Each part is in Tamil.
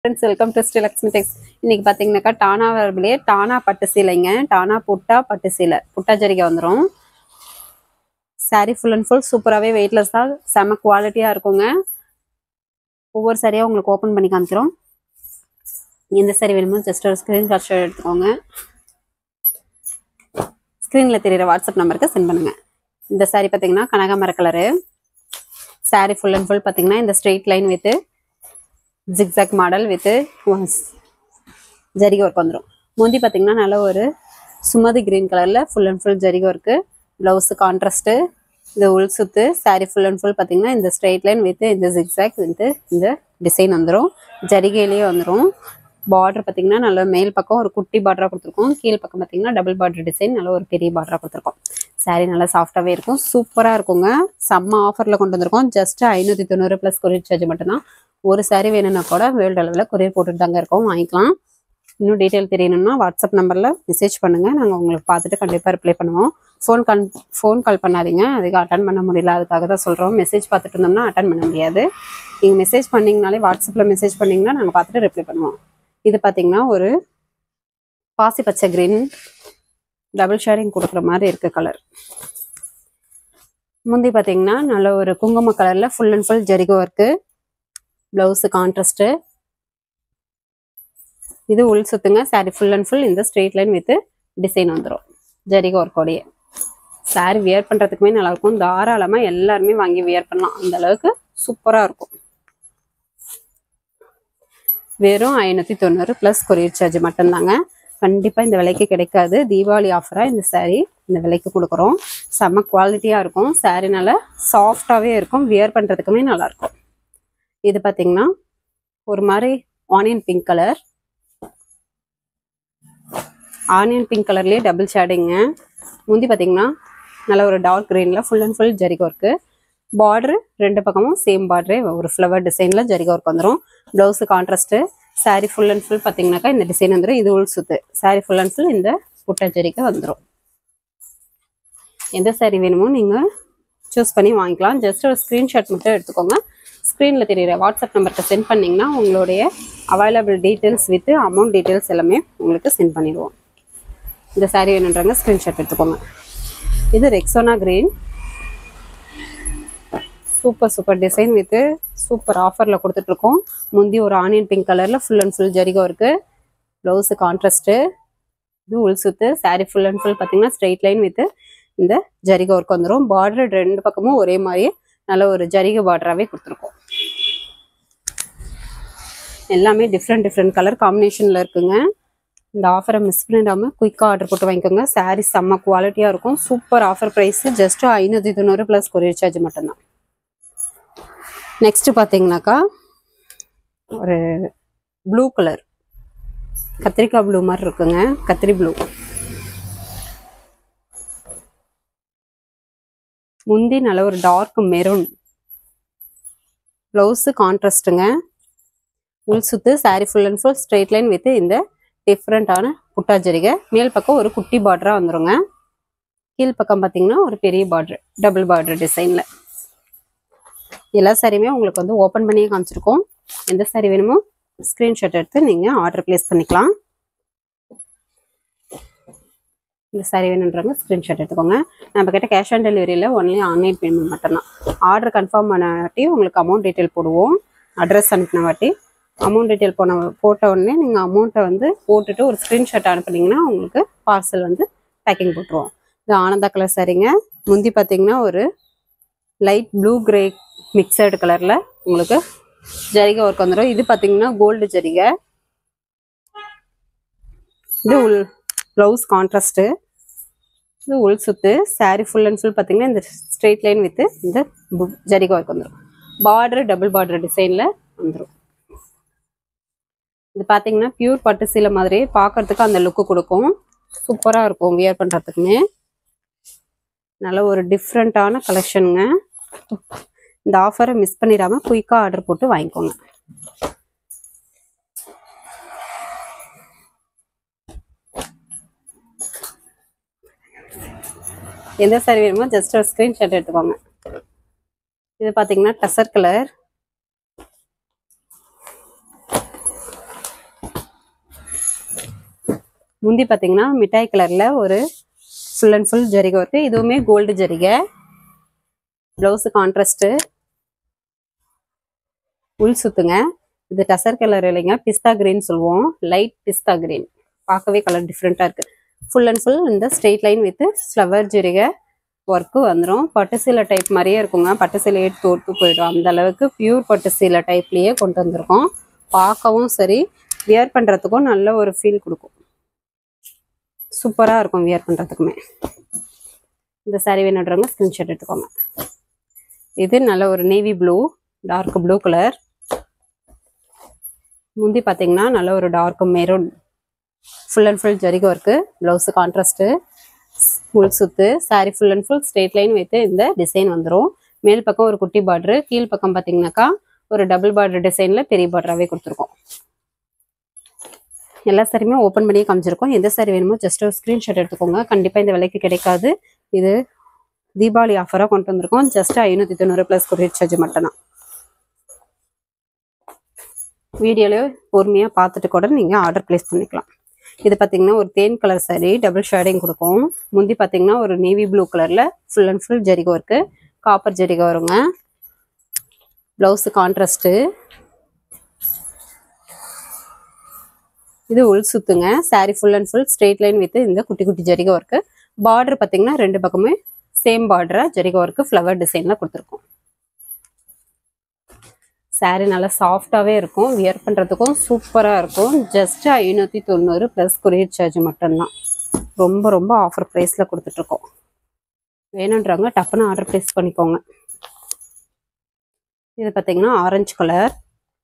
friends welcome to Srilakshmi Tex இன்னைக்கு பார்த்தீங்கன்னாக்கா டானா வரபிலே டானா பட்டு சீலைங்க டானா புட்டா பட்டு சீலை புட்டா ஜரிகை வந்துடும் saree ஃபுல் அண்ட் ஃபுல் சூப்பராகவே வெயிட்லெஸ் தான் செம குவாலிட்டியாக இருக்குங்க ஒவ்வொரு சாரியாக உங்களுக்கு ஓப்பன் பண்ணி காமிக்கிறோம் எந்த சாரி வேணுமோ ஜஸ்ட் ஒரு ஸ்க்ரீன் ஷாட் எடுத்துக்கோங்க ஸ்க்ரீனில் தெரியிற வாட்ஸ்அப் நம்பருக்கு சென்ட் பண்ணுங்கள் இந்த saree பார்த்தீங்கன்னா கனகாமர colour saree full and full பார்த்தீங்கன்னா இந்த straight line with zigzag model with ஜரிகை ஒர்க் வந்துடும் முந்தி பார்த்தீங்கன்னா நல்ல ஒரு சுமதி கிரீன் கலரில் ஃபுல் அண்ட் ஃபுல் ஜரிகை ஒர்க்கு ப்ளவுஸு கான்ட்ராஸ்ட்டு இது உள் சுத்து saree ஃபுல் அண்ட் ஃபுல் பார்த்தீங்கன்னா இந்த ஸ்ட்ரெயிட் லைன் வித் இந்த ஜிக்ஸாக் வித் இந்த டிசைன் வந்துடும் ஜரிகையிலேயே வந்துடும் பார்டர் பார்த்தீங்கன்னா நல்ல மேல் பக்கம் ஒரு குட்டி பார்டராக கொடுத்துருக்கோம் கீழ் பக்கம் பார்த்தீங்கன்னா டபுள் பார்டர் டிசைன் நல்ல ஒரு பெரிய பார்டராக கொடுத்துருக்கோம் saree நல்லா சாஃப்டாகவே இருக்கும் சூப்பராக இருக்குங்க செம்ம ஆஃபரில் கொண்டு வந்திருக்கோம் ஜஸ்ட் ஐநூற்றி தொண்ணூறு ப்ளஸ் கொரியர் சார்ஜ் மட்டும்தான் ஒரு saree வேணும்னா கூட வேர்ல்டு அளவில் கொரியர் போட்டுட்டு தாங்க இருக்கோம் வாங்கிக்கலாம் இன்னும் டீட்டெயில் தெரியணும்னா வாட்ஸ்அப் நம்பரில் மெசேஜ் பண்ணுங்கள் நாங்கள் உங்களுக்கு பார்த்துட்டு கண்டிப்பாக ரிப்ளை பண்ணுவோம் ஃபோன் கால் ஃபோன் கால் பண்ணாதீங்க அதுக்கு அட்டன் பண்ண முடியல அதுக்காக தான் சொல்கிறோம் மெசேஜ் பார்த்துட்டு இருந்தோம்னா அட்டன் பண்ண முடியாது நீங்கள் மெசேஜ் பண்ணிங்கனாலே வாட்ஸ்அப்பில் மெசேஜ் பண்ணிங்கன்னா நாங்கள் பார்த்துட்டு ரிப்ளை பண்ணுவோம் இது பார்த்தீங்கன்னா ஒரு பாசி பச்சை கிரீன் டபுள் ஷேடிங் கொடுக்குற மாதிரி இருக்கு கலர் முந்தி பார்த்தீங்கன்னா நல்ல ஒரு குங்கும கலரில் ஃபுல் அண்ட் ஃபுல் ஜரிகை ஒர்க்கு ப்ளவுஸு கான்ட்ராஸ்ட்டு இது உள் சுத்துங்க saree ஃபுல் அண்ட் ஃபுல் இந்த ஸ்ட்ரெயிட் லைன் வித் டிசைன் வந்துடும் ஜரிகை ஒர்க்கோடைய saree வியர் பண்ணுறதுக்குமே நல்லாயிருக்கும் தாராளமாக எல்லாருமே வாங்கி வியர் பண்ணலாம் அந்த அளவுக்கு சூப்பராக இருக்கும் வெறும் ஐநூற்றி தொண்ணூறு ப்ளஸ் கொரியர் சார்ஜ் மட்டும்தாங்க கண்டிப்பாக இந்த விலைக்கு கிடைக்காது தீபாவளி ஆஃபராக இந்த saree இந்த விலைக்கு கொடுக்குறோம் செம்ம குவாலிட்டியாக இருக்கும் saree நல்லா சாஃப்டாகவே இருக்கும் வியர் பண்ணுறதுக்குமே நல்லாயிருக்கும் இது பார்த்தீங்கன்னா ஒரு மாதிரி onion pink colour onion pink கலர்லேயே டபுள் ஷேடிங்க முந்தி பார்த்தீங்கன்னா நல்ல ஒரு டார்க் க்ரீனில் ஃபுல் அண்ட் ஃபுல் ஜரிகை ஒர்க்கு பார்டரு ரெண்டு பக்கமும் சேம் பார்டரே ஒரு ஃப்ளவர் டிசைனில் ஜரிகை ஒர்க் வந்துடும் blouse contrast saree full and full பார்த்தீங்கன்னாக்கா இந்த டிசைன் வந்துடும் இது உள் சுத்து saree ஃபுல் அண்ட் ஃபுல் இந்த புட்ட ஜரிகை வந்துடும் எந்த saree வேணுமோ நீங்கள் சூஸ் பண்ணி வாங்கிக்கலாம் ஜஸ்ட் ஒரு ஸ்க்ரீன்ஷாட் மட்டும் எடுத்துக்கோங்க ஸ்க்ரீனில் தெரியுற வாட்ஸ்அப் நம்பருக்கு சென்ட் பண்ணிங்கன்னா உங்களுடைய available details with amount details எல்லாமே உங்களுக்கு சென்ட் பண்ணிடுவோம் இந்த saree வேணுன்றவங்க ஸ்க்ரீன்ஷாட் எடுத்துக்கோங்க இது Rexona green super super design with super ஆஃபரில் கொடுத்துட்ருக்கோம் முந்தி ஒரு ஆனியன் பிங்க் கலரில் ஃபுல் அண்ட் ஃபுல் ஜரிகை இருக்கு ப்ளவுஸு கான்ட்ராஸ்ட்டு இது உள் சுத்து saree ஃபுல் அண்ட் ஃபுல் பார்த்தீங்கன்னா ஸ்ட்ரெயிட் லைன் வித் இந்த ஜரிகை ஒர்க் வந்துடும் பார்டர் ரெண்டு பக்கமும் ஒரே மாதிரியே நல்ல ஒரு ஜரிகை பார்டராகவே கொடுத்துருக்கோம் எல்லாமே டிஃப்ரெண்ட் டிஃப்ரெண்ட் கலர் காம்பினேஷனில் இருக்குங்க இந்த ஆஃபரை மிஸ் பண்ணிடாமல் குயிக்காக ஆர்டர் போட்டு வாங்கிக்கோங்க saree செம்ம குவாலிட்டியாக இருக்கும் சூப்பர் ஆஃபர் ப்ரைஸு ஜஸ்ட் ஐநூற்றி தொண்ணூறு ப்ளஸ் கொரியர் சார்ஜ் மட்டும்தான் நெக்ஸ்ட் பார்த்தீங்கன்னாக்கா ஒரு ப்ளூ கலர் கத்திரிக்காய் ப்ளூ மாதிரி இருக்குங்க கத்திரி ப்ளூ முந்தி நல்ல ஒரு டார்க் மெரூன் ப்ளவுஸு கான்ட்ராஸ்ட்டுங்க உள் சுத்து saree full and full straight line with இந்த டிஃப்ரெண்ட்டான புட்டா ஜரிகை மேல் பக்கம் ஒரு குட்டி பார்டராக வந்துருங்க கீழ் பக்கம் பார்த்தீங்கன்னா ஒரு பெரிய பார்டர் டபுள் பார்டர் டிசைனில் எல்லா சாரியுமே உங்களுக்கு வந்து ஓப்பன் பண்ணியே காமிச்சிருக்கோம் எந்த சாரி வேணுமோ ஸ்க்ரீன்ஷாட் எடுத்து நீங்கள் ஆர்டர் ப்ளேஸ் பண்ணிக்கலாம் இந்த சாரி வேணுன்றவங்க ஸ்க்ரீன்ஷாட் எடுத்துக்கோங்க நம்ம கிட்ட கேஷ் ஆன் டெலிவரியில் ஒன்லி ஆன்லைன் பேமெண்ட் மட்டும்தான் ஆர்டர் கன்ஃபார்ம் பண்ண வாட்டி உங்களுக்கு அமௌண்ட் டீட்டெயில் போடுவோம் அட்ரஸ் அனுப்பின வாட்டி அமௌண்ட் டீட்டெயில் போன போட்ட உடனே நீங்கள் அமௌண்ட்டை வந்து போட்டுட்டு ஒரு ஸ்க்ரீன்ஷாட் அனுப்புனீங்கன்னா உங்களுக்கு பார்சல் வந்து பேக்கிங் போட்டுருவோம் இது ஆனந்தா கலர் சாரிங்க முந்தி பார்த்தீங்கன்னா ஒரு லைட் ப்ளூ கிரே மிக்சடு கலரில் உங்களுக்கு ஜரிகை ஒர்க் வந்துடும் இது பார்த்தீங்கன்னா கோல்டு ஜரிகை இது உள் ப்ளவுஸ் கான்ட்ராஸ்ட்டு இது உள் சுத்து saree ஃபுல் அண்ட் ஃபுல் பார்த்தீங்கன்னா இந்த ஸ்ட்ரெயிட் லைன் வித் இந்த bu- ஜரிகை ஒர்க் வந்துடும் பார்டர் டபுள் பார்டர் டிசைனில் வந்துடும் இது பார்த்தீங்கன்னா பியூர் பட்டு சீலை மாதிரி பார்க்கறதுக்கு அந்த லுக்கு கொடுக்கும் சூப்பராக இருக்கும் வியர் பண்ணுறதுக்குமே நல்ல ஒரு டிஃப்ரெண்ட்டான கலெக்ஷனுங்க இந்த ஆஃபரை மிஸ் பண்ணிடாம குயிக்காக ஆர்டர் போட்டு வாங்கிக்கோங்க எந்த சாரி வேணுமோ ஜஸ்ட் ஒரு ஸ்க்ரீன்ஷாட் எடுத்துக்கோங்க இது பார்த்தீங்கன்னா டசர் கலர் முந்தி பார்த்தீங்கன்னா மிட்டாய் கலரில் ஒரு ஃபுல் அண்ட் ஃபுல் ஜரிகை ஒர்க்கு இதுவுமே கோல்டு ஜரிகை ப்ளவுஸு கான்ட்ராஸ்ட்டு உள் சுத்துங்க இது டசர் கலர் இல்லைங்க பிஸ்தா கிரீன் சொல்லுவோம் லைட் பிஸ்தா கிரீன் பார்க்கவே கலர் டிஃப்ரெண்ட்டாக இருக்கு ஃபுல் அண்ட் ஃபுல் இந்த ஸ்ட்ரெயிட் லைன் வித் ஃப்ளவர் ஜரிகை ஒர்க்கு வந்துடும் பட்டு சீலை டைப் மாதிரியே இருக்குங்க பட்டு சீலையே தோற்று போயிடும் அந்த அளவுக்கு பியூர் பட்டு சீலை டைப்லேயே கொண்டு வந்திருக்கோம் பார்க்கவும் சரி வியர் பண்ணுறதுக்கும் நல்ல ஒரு ஃபீல் கொடுக்கும் சூப்பராக இருக்கும் வியர் பண்ணுறதுக்குமே இந்த saree வேணுன்றவங்க ஸ்க்ரீன்ஷாட் எடுத்துக்கோங்க இது நல்ல ஒரு navy blue dark blue colour முந்தி பார்த்தீங்கன்னா நல்ல ஒரு dark maroon full and full ஜரிகை ஒர்க்கு ப்ளவுஸு கான்ட்ராஸ்ட்டு முள் சுத்து saree full and full straight line வைத்து இந்த டிசைன் வந்துடும் மேல் பக்கம் ஒரு குட்டி பார்டரு கீழ் பக்கம் பார்த்தீங்கன்னாக்கா ஒரு டபுள் பார்டர் டிசைனில் பெரிய பார்டராகவே கொடுத்துருக்கோம் எல்லா சாரியுமே ஓப்பன் பண்ணி காமிச்சிருக்கோம் எந்த சாரி வேணுமோ ஜஸ்ட் ஒரு ஸ்க்ரீன்ஷாட் எடுத்துக்கோங்க கண்டிப்பாக இந்த விலைக்கு கிடைக்காது இது தீபாவளி ஆஃபராக கொண்டு வந்திருக்கோம் ஜஸ்ட் ஐநூற்றி தொண்ணூறு ப்ளஸ் கொரியர் சார்ஜ் மட்டும்தான் வீடியோவில் பொறுமையாக பார்த்துட்டு கூட நீங்கள் ஆர்டர் ப்ளேஸ் பண்ணிக்கலாம் இது பார்த்தீங்கன்னா ஒரு தேன் கலர் saree டபுள் ஷேடிங் கொடுக்கும் முந்தி பார்த்தீங்கன்னா ஒரு நேவி ப்ளூ கலரில் ஃபுல் அண்ட் ஃபுல் ஜரிகை ஒர்க்கு காப்பர் ஜரிகை வருங்க ப்ளவுஸு கான்ட்ராஸ்ட்டு இது உள் சுத்துங்க saree full and full straight line with இந்த குட்டி குட்டி ஜரிகை ஒர்க்கு பார்டர் பார்த்தீங்கன்னா ரெண்டு பக்கமே சேம் பார்டரா ஜரிகை ஒர்க்கு ஃப்ளவர் டிசைனில் கொடுத்துருக்கோம் saree நல்லா சாஃப்டாகவே இருக்கும் வியர் பண்ணுறதுக்கும் சூப்பராக இருக்கும் ஜஸ்ட் ஐநூற்றி தொண்ணூறு ப்ளஸ் கொரியர் சார்ஜ் மட்டும்தான் ரொம்ப ரொம்ப ஆஃபர் ப்ரைஸில் கொடுத்துட்ருக்கோம் வேணுன்றவங்க டப்புன்னு ஆர்டர் ப்ளேஸ் பண்ணிக்கோங்க இது பார்த்தீங்கன்னா ஆரஞ்சு கலர்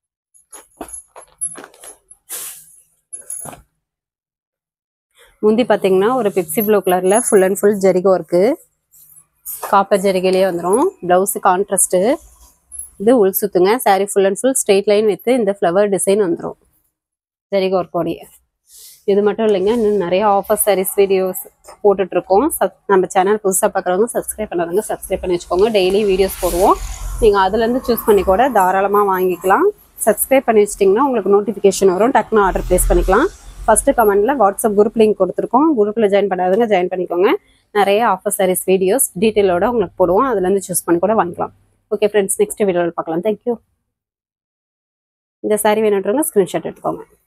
முந்தி பார்த்தீங்கன்னா ஒரு பிப்சி ப்ளூ கலரில் ஃபுல் அண்ட் ஃபுல் ஜரிகை ஒர்க்கு காப்பர் ஜரிகையிலே வந்துடும் ப்ளவுஸு கான்ட்ராஸ்ட்டு இது உள் சுத்துங்க saree full and full straight line with இந்த ஃப்ளவர் டிசைன் வந்துடும் ஜரிகை ஒர்க்கோடைய இது மட்டும் இல்லைங்க இன்னும் நிறைய ஆஃபர் sarees வீடியோஸ் போட்டுட்ருக்கோம் சப் நம்ம சேனல் புதுசாக பார்க்குறவங்க சப்ஸ்கிரைப் பண்ணாதவங்க சப்ஸ்கிரைப் பண்ணி வச்சுக்கோங்க டெய்லி வீடியோஸ் போடுவோம் நீங்கள் அதுலேருந்து சூஸ் பண்ணி கூட தாராளமாக வாங்கிக்கலாம் சப்ஸ்கிரைப் பண்ணி வச்சிட்டிங்கன்னா உங்களுக்கு நோட்டிஃபிகேஷன் வரும் டக்குன்னு ஆர்டர் ப்ளேஸ் பண்ணிக்கலாம் ஃபஸ்ட்டு கமெண்ட்டில் வாட்ஸ்அப் குரூப் லிங்க் கொடுத்துருக்கோம் குரூப்பில் ஜாயின் பண்ணாதவங்க ஜாயின் பண்ணிக்கோங்க நிறைய ஆஃபர் sarees வீடியோஸ் டீட்டெயிலோட உங்களுக்கு போடுவோம் அதுலேருந்து சூஸ் பண்ணி கூட வாங்கிக்கலாம் ஓகே ஃப்ரெண்ட்ஸ் நெக்ஸ்ட் வீடியோவில் பார்க்கலாம் தேங்க்யூ இந்த saree வேணுன்றவங்க ஸ்க்ரீன்ஷாட் எடுத்துக்கோங்க